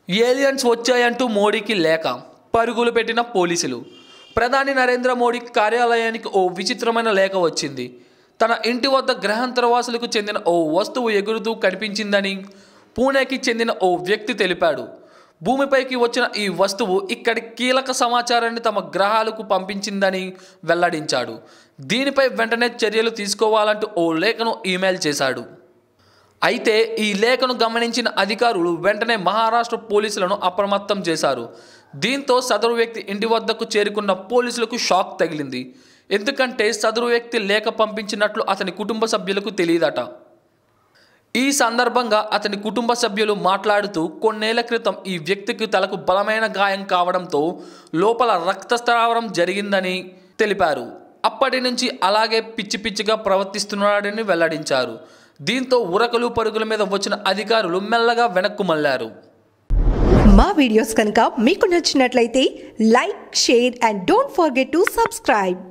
aliens వచ్చాయంటూ మోడీకి లేఖ పరుగులు పెట్టిన పోలీసులు ప్రధాని నరేంద్ర మోడీ కార్యాలయానికి ఓ విచిత్రమైన లేఖ వచ్చింది తన ఇంటి వద్ద గ్రహాంతరవాసులకు చెందిన ఓ వస్తువు ఎగురుతూ కనిపించిందని పూణేకి చెందిన ఓ వ్యక్తి తెలిపాడు భూమిపైకి వచ్చిన ఈ వస్తువు ఇక్కడి కీలక సమాచారాన్ని తమ గ్రహాలకు పంపించిందని వెల్లడించాడు దీనిపై వెంటనే చర్యలు తీసుకోవాలంటూ ఓ లేఖను ఈమెయిల్ చేశాడు అయితే ఈ లేఖను గమనించిన అధికారులు వెంటనే మహారాష్ట్ర పోలీసులను అప్రమత్తం చేశారు దీంతో సదరు వ్యక్తి ఇంటి వద్దకు చేరుకున్న పోలీసులకు షాక్ తగిలింది ఎందుకంటే సదరు వ్యక్తి లేఖ పంపించినట్లు అతని కుటుంబ సభ్యులకు తెలియదట ఈ సందర్భంగా అతని కుటుంబ సభ్యులు మాట్లాడుతూ కొన్నేళ్ల క్రితం ఈ వ్యక్తికి తలకు బలమైన గాయం కావడంతో లోపల రక్తస్రావరం జరిగిందని తెలిపారు అప్పటి నుంచి అలాగే పిచ్చి పిచ్చిగా ప్రవర్తిస్తున్నాడని వెల్లడించారు దీంతో ఉరకలు పరుగుల మీద వచ్చిన అధికారులు మెల్లగా వెనక్కు మళ్లారు మా వీడియోస్ కనుక మీకు నచ్చినట్లయితే like share and don't forget to subscribe